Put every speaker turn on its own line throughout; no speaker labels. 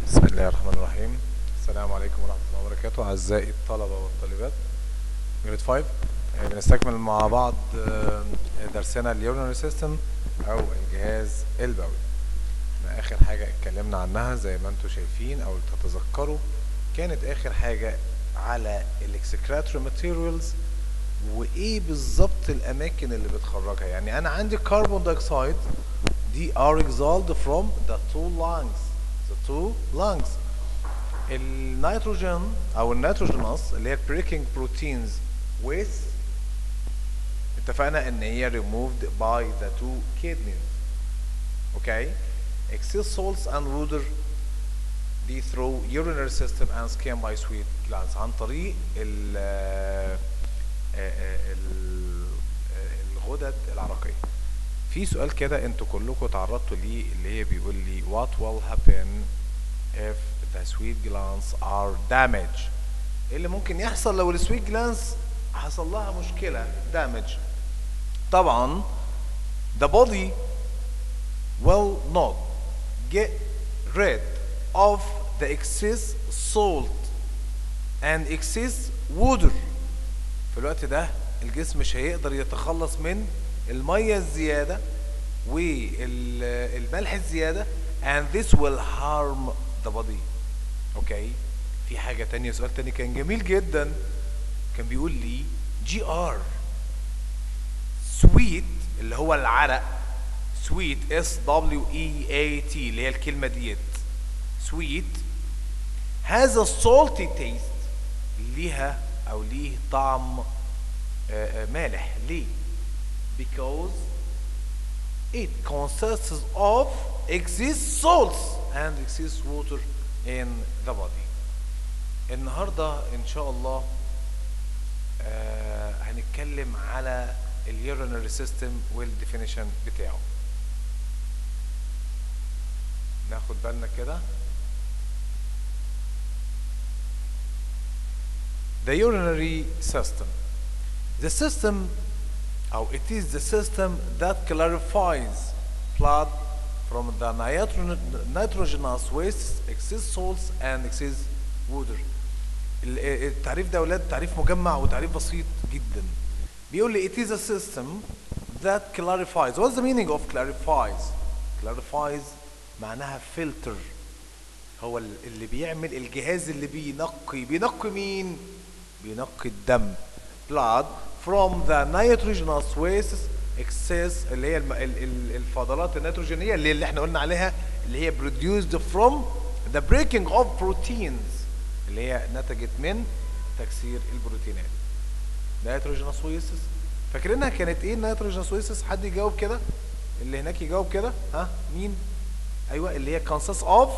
بسم الله الرحمن الرحيم السلام عليكم ورحمة الله وبركاته أعزائي الطلبة والطالبات يونت 5 آه، بنستكمل مع بعض آه، درسنا اليورينري سيستم أو الجهاز البولي احنا آخر حاجة اتكلمنا عنها زي ما انتم شايفين أو تتذكروا كانت آخر حاجة على الاكسكراتوري ماتيريالز وإيه بالظبط الأماكن اللي بتخرجها يعني أنا عندي كربون دايوكسيد دي are exhaled from the two lungs the two lungs النيتروجين او النيتروجينوس اللي هي breaking proteins with اتفقنا ان هي removed by the two kidneys okay excess salts and water دي through urinary system and skin by sweet glands عن طريق ال آه، آه، ال- آه، الغدد العرقيه في سؤال كده انتوا كلكم تعرضتوا ليه اللي هي بيقول لي what will happen if the sweet glands are damaged ايه اللي ممكن يحصل لو السويت جلانس حصل لها مشكلة damage طبعا the body will not get rid of the excess salt and excess water في الوقت ده الجسم مش هيقدر يتخلص من المية الزيادة والملح الزيادة and this will harm the body اوكي في حاجة تانية سؤال تاني كان جميل جدا كان بيقول لي جي ار سويت اللي هو العرق سويت اس دبليو اي اي تي اللي هي الكلمة ديت سويت has a salty taste ليها او ليه طعم آه، آه، مالح ليه because it consists of excess salts and excess water in the body النهارده ان شاء الله آه هنتكلم على اليورينري سيستم والديفينيشن بتاعه ناخد بالنا كده the urinary system the system or it is the system that clarifies blood from the nitro- nitrogenous wastes excess salts and excess water ال- التعريف ده يا اولاد تعريف مجمع وتعريف بسيط جدا بيقول لي it is a system that clarifies what's the meaning of clarifies clarifies معناها filter هو ال- اللي بيعمل الجهاز اللي بينقي بينقي مين بينقي الدم blood from the nitrogenous wastes excess اللي هي الم... ال... ال... الفضلات النيتروجينيه اللي, اللي احنا قلنا عليها اللي هي produced from the breaking of proteins اللي هي نتجت من تكسير البروتينات نيتروجينوس ويسس فاكرينها كانت ايه النيتروجينوس ويسس حد يجاوب كده اللي هناك يجاوب كده ها مين ايوه اللي هي consists of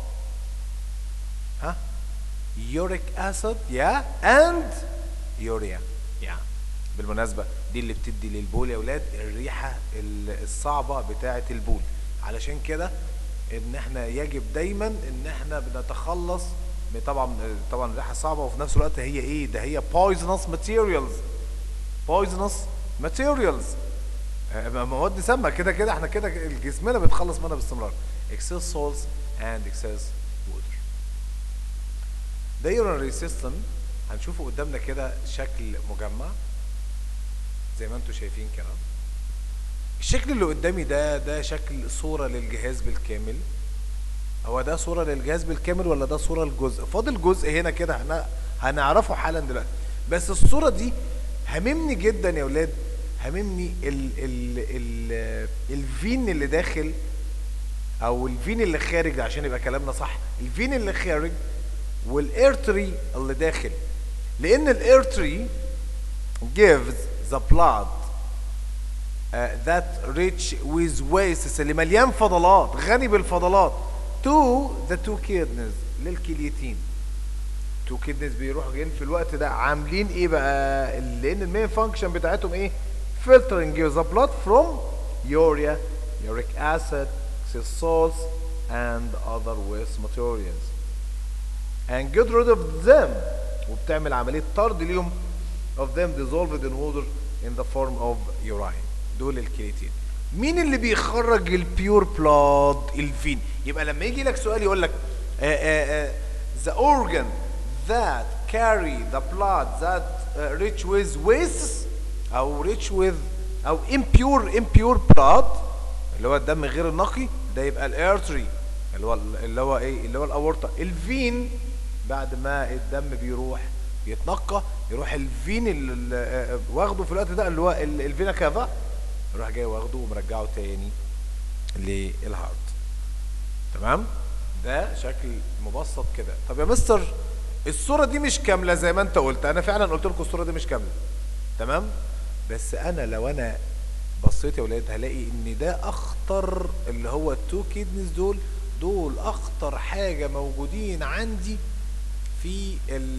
ها يوريك اسيد يا اند يوريا يا بالمناسبه دي اللي بتدي للبول يا اولاد الريحه ال- الصعبه بتاعه البول علشان كده ان احنا يجب دايما ان احنا بنتخلص من طبعا طبعا الريحه صعبه وفي نفس الوقت هي ايه ده هي poisonous materials poisonous materials آه، مواد سامه كده كده احنا كده جسمنا بيتخلص منها باستمرار excess salts and excess water ده urinary system هنشوفه قدامنا كده شكل مجمع زي ما انتم شايفين كده الشكل اللي قدامي ده ده شكل صورة للجهاز بالكامل هو ده صورة للجهاز بالكامل ولا ده صورة لجزء فاضل جزء هنا كده احنا هنعرفه حالا دلوقتي بس الصورة دي هممني جدا يا ولاد هممني ال ال ال الفين اللي داخل او الفين اللي خارج عشان يبقى كلامنا صح الفين اللي خارج والارتري اللي داخل لان الارتري gives the blood uh, that rich with wastes اللي مليان فضلات غني بالفضلات to the two kidneys للكليتين تو كيدنيز بيروحوا جايين في الوقت ده عاملين ايه بقى لان المين فانكشن بتاعتهم ايه filtering the blood from urea uric acid excess salts and other waste materials and get rid of them وبتعمل عملية طرد ليهم of them dissolved in water in the form of urine دول الكرياتين مين اللي بيخرج البيور بلاد الفين يبقى لما يجي لك سؤال يقول لك uh, uh, the organ that carry the blood that uh, rich with wastes او rich with او impure impure blood اللي هو الدم غير النقي ده يبقى الارتري اللي هو اللي هو ايه اللي هو الاورطه الفين بعد ما الدم بيروح يتنقى يروح الفين اللي واخده في الوقت ده اللي هو الفينا كافا يروح جاي واخده ومرجعه تاني للهارت تمام ده شكل مبسط كده طب يا مستر الصورة دي مش كاملة زي ما انت قلت انا فعلا قلت لكم الصورة دي مش كاملة تمام بس انا لو انا بصيت يا ولاد هلاقي ان ده اخطر اللي هو التو كيدنيز دول دول اخطر حاجة موجودين عندي في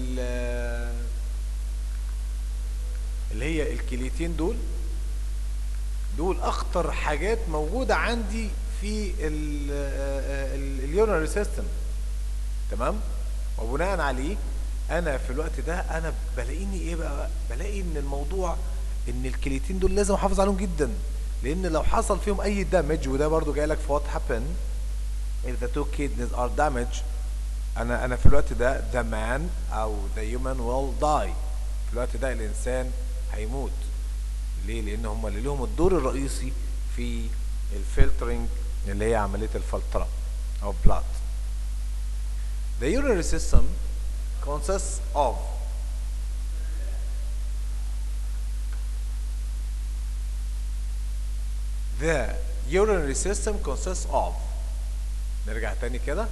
اللي هي الكليتين دول دول اخطر حاجات موجودة عندي في اليورنري سيستم تمام وبناء عليه انا في الوقت ده انا بلاقيني ايه بقى بلاقي ان الموضوع ان الكليتين دول لازم احافظ عليهم جدا لان لو حصل فيهم اي دامج وده برضو جاي لك في وات هابن if the two kidneys are damaged انا انا في الوقت ده the man او the human will die في الوقت ده الانسان هيموت ليه لان هم اللي لهم الدور الرئيسي في الفلترنج اللي هي عمليه الفلتره او blood the urinary system consists of the urinary system consists of نرجع تاني كده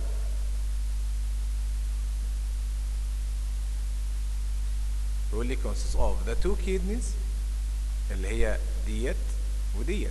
يقول لي consists of the two kidneys اللي هي ديت وديت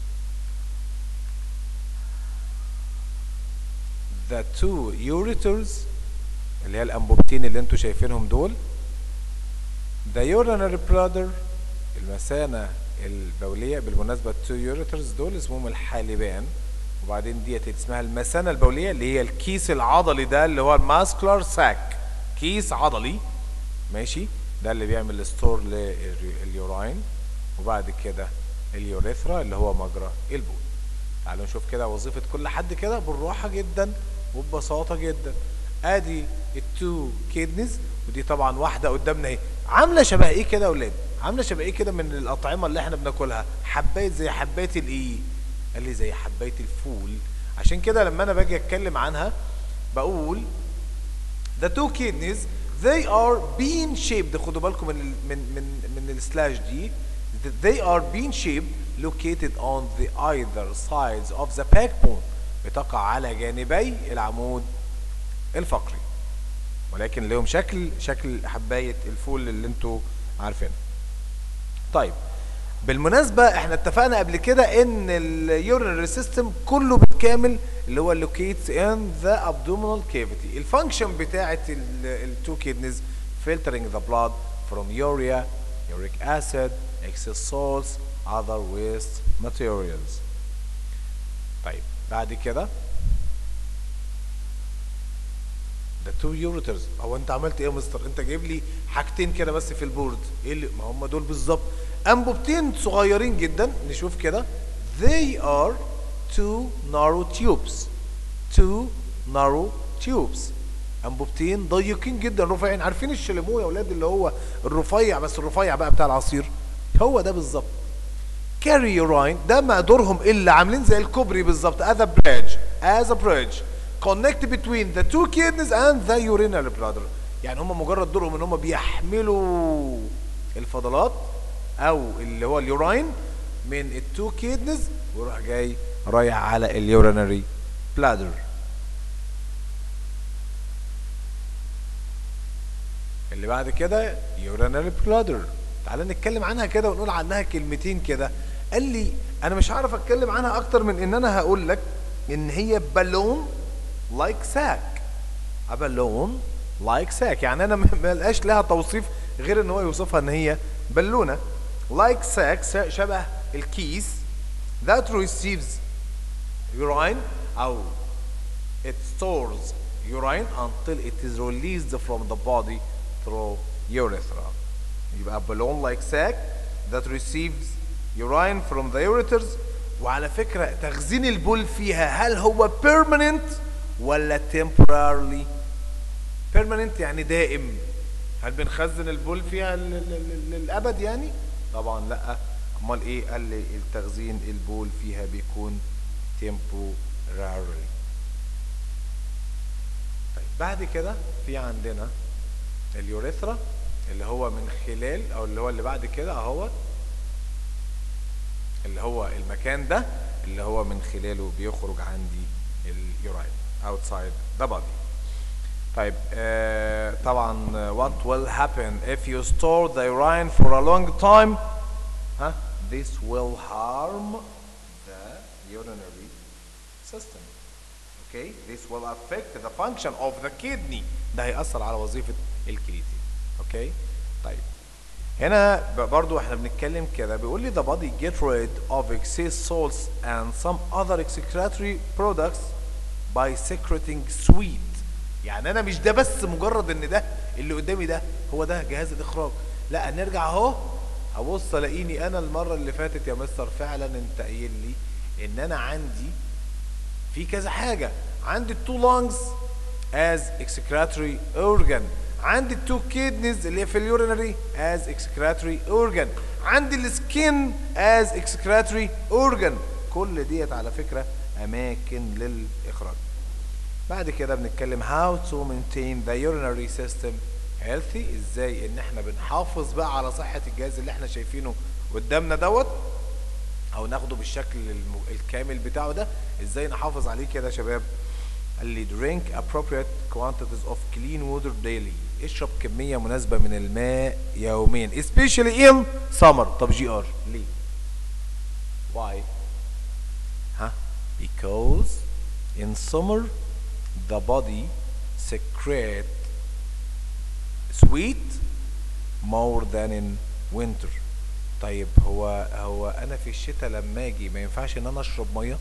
the two ureters اللي هي الانبوبتين اللي انتوا شايفينهم دول the urinary bladder المثانة البولية بالمناسبة two ureters دول اسمهم الحالبان وبعدين ديت اسمها المثانة البولية اللي هي الكيس العضلي ده اللي هو الماسكولار ساك كيس عضلي ماشي ده اللي بيعمل ستور لليوراين وبعد كده اليوريثرا اللي هو مجرى البول تعالوا نشوف كده وظيفة كل حد كده بالراحة جدا وببساطة جدا ادي التو كيدنيز ودي طبعا واحدة قدامنا اهي عاملة شبه ايه كده يا اولاد عاملة شبه ايه كده من الاطعمة اللي احنا بناكلها حباية زي حباية الايه قال لي زي حباية الفول عشان كده لما انا باجي اتكلم عنها بقول the two kidneys they are being shaped خدوا بالكم من ال من من من السلاش دي they are being shaped located on the either sides of the backbone بتقع على جانبي العمود الفقري ولكن لهم شكل شكل حباية الفول اللي انتوا عارفينه طيب بالمناسبة احنا اتفقنا قبل كده ان اليورينري سيستم كله بالكامل اللي هو locates in the abdominal cavity الفانكشن بتاعت التو كيدنيز filtering the blood from urea uric acid excess salts other waste materials طيب بعد كده ده تو يوريترز هو انت عملت ايه يا مستر انت جايب لي حاجتين كده بس في البورد ايه اللي ما هم دول بالظبط انبوبتين صغيرين جدا نشوف كده they are two narrow tubes two narrow tubes انبوبتين ضيقين جدا رفيعين عارفين الشلمو يا اولاد اللي هو الرفيع بس الرفيع بقى بتاع العصير هو ده بالظبط carry urine ده مقدورهم اللي عاملين زي الكوبري بالظبط as a bridge as a bridge connect between the two kidneys and the urinary bladder يعني هم مجرد دورهم ان هم بيحملوا الفضلات او اللي هو اليوراين من التو كيدنز ويروح جاي رايح على اليورينري بلادر اللي بعد كده يورينري بلادر تعالى نتكلم عنها كده ونقول عنها كلمتين كده قال لي انا مش هعرف اتكلم عنها اكتر من ان انا هقول لك ان هي بالون لايك ساك بالون لايك ساك يعني انا ما لقاش لها توصيف غير ان هو يوصفها ان هي بالونه لايك ساك شبه الكيس that receives urine او it stores urine until it is released from the body through urethra يبقى balloon like sac that receives urine from the ureters وعلى فكرة تخزين البول فيها هل هو permanent ولا temporarily permanent يعني دائم هل بنخزن البول فيها ل- ل- ل- للابد يعني طبعا لا امال ايه قال لي التخزين البول فيها بيكون temporarily طيب بعد كده في عندنا اليوريثرا اللي هو من خلال او اللي هو اللي بعد كده اهو اللي هو المكان ده اللي هو من خلاله بيخرج عندي اليوراين outside the body طيب آه طبعا آه، what will happen if you store the urine for a long time ها this will harm the urinary system okay this will affect the function of the kidney ده هيأثر على وظيفة الكليتين اوكي طيب هنا ب- برضو احنا بنتكلم كده بيقول لي the body get rid of excess salts and some other excretory products by secreting sweet يعني انا مش ده بس مجرد ان ده اللي قدامي ده هو ده جهاز الاخراج لا نرجع اهو ابص الاقيني انا المره اللي فاتت يا مستر فعلا انت قايل لي ان انا عندي في كذا حاجة عندي التو لونجز as excretory organ عندي التو كيدنيز اللي هي في اليورينري as excretory organ عندي السكين as excretory organ كل ديت على فكرة أماكن للإخراج بعد كده بنتكلم how to maintain the urinary system healthy ازاي ان احنا بنحافظ بقى على صحة الجهاز اللي احنا شايفينه قدامنا دوت او ناخده بالشكل الم- الكامل بتاعه ده ازاي نحافظ عليه كده يا شباب قال لي drink appropriate quantities of clean water daily اشرب كمية مناسبة من الماء يوميا especially in summer طب جي ار ليه why ها because in summer the body secrete sweet more than in winter طيب هو هو انا في الشتاء لما اجي ما ينفعش ان انا اشرب ميه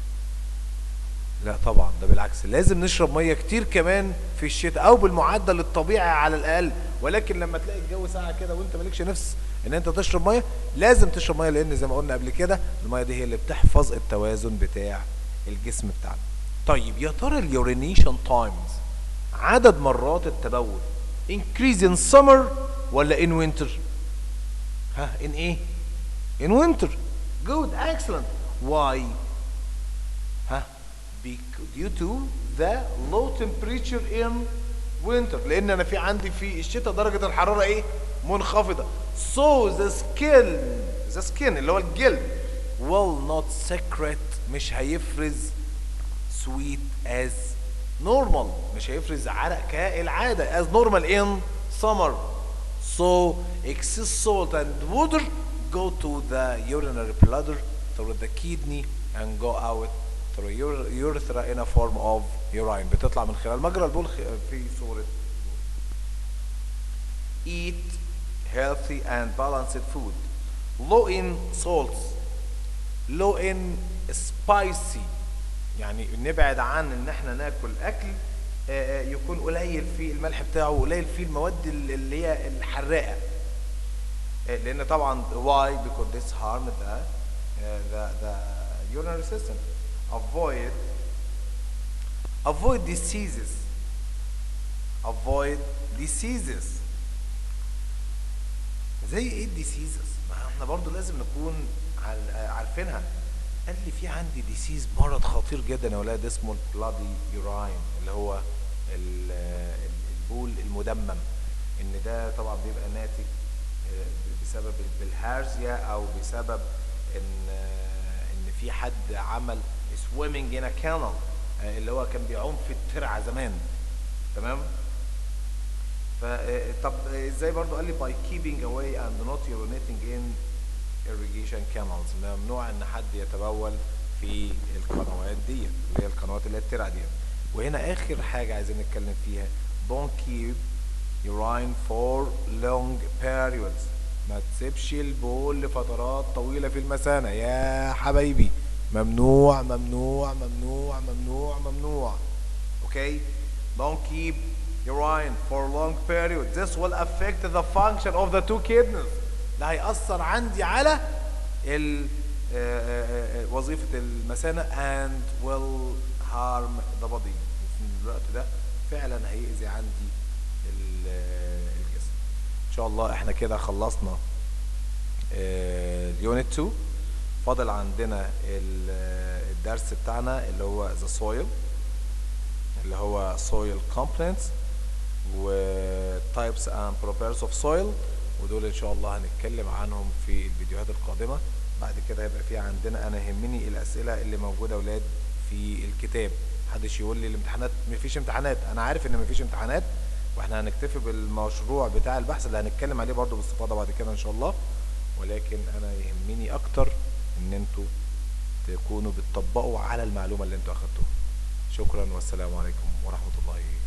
لا طبعا ده بالعكس لازم نشرب ميه كتير كمان في الشتاء او بالمعدل الطبيعي على الاقل ولكن لما تلاقي الجو ساقع كده وانت مالكش نفس ان انت تشرب ميه لازم تشرب ميه لان زي ما قلنا قبل كده الميه دي هي اللي بتحفظ التوازن بتاع الجسم بتاعنا طيب يا ترى اليورينيشن تايمز عدد مرات التبول increase in summer ولا in winter ها in ايه in winter good excellent why ها Bec- due to the low temperature in winter لان انا في عندي في الشتاء درجة الحرارة ايه منخفضة so the skin the skin اللي هو الجلد will not secrete مش هيفرز sweet as normal مش هيفرز عرق كالعادة as normal in summer so excess salt and water go to the urinary bladder through the kidney and go out through ur- urethra in a form of urine بتطلع من خلال مجرى البول خ- في صورة eat healthy and balanced food low in salts low in spicy يعني نبعد عن ان احنا ناكل اكل آه، آه، يكون قليل فيه الملح بتاعه قليل فيه المواد ال- اللي هي الحراقه آه، لان طبعا why because this harm the uh, the the urinary system avoid avoid diseases avoid diseases زي ايه الديسيزز ما احنا برضو لازم نكون عال- آه، عارفينها قال لي في عندي ديسيز مرض خطير جدا يا ولاد اسمه البلادي يوراين اللي هو ال- آه، البول المدمم ان ده طبعا بيبقى ناتج آه، بسبب البلهارزيا او بسبب ان آه، ان في حد عمل سويمنج ان كانال اللي هو كان بيعوم في الترعه زمان تمام ف طب ازاي برضو قال لي by keeping away and not urinating in irrigation canals ممنوع ان حد يتبول في القنوات دي اللي هي القنوات اللي هي الترع دي وهنا اخر حاجه عايزين نتكلم فيها don't keep urine for long periods ما تسيبش البول لفترات طويله في المثانه يا حبايبي ممنوع ممنوع ممنوع ممنوع ممنوع اوكي don't keep urine for long period this will affect the function of the two kidneys ده هيأثر عندي على ال آه، آه، آه، وظيفة المثانة and will harm the body ان الوقت ده فعلا هيأذي عندي ال- الجسم ان شاء الله احنا كده خلصنا اليونت 2 فاضل عندنا ال- الدرس بتاعنا اللي هو the soil اللي هو soil components و types and properties of soil ودول ان شاء الله هنتكلم عنهم في الفيديوهات القادمة بعد كده هيبقى في عندنا انا يهمني الاسئلة اللي موجودة اولاد في الكتاب محدش يقول لي الامتحانات مفيش امتحانات انا عارف ان مفيش امتحانات واحنا هنكتفي بالمشروع بتاع البحث اللي هنتكلم عليه برضو باستفاضة بعد كده ان شاء الله ولكن انا يهمني اكتر ان انتوا تكونوا بتطبقوا على المعلومة اللي انتوا اخدتوها شكرا والسلام عليكم ورحمة الله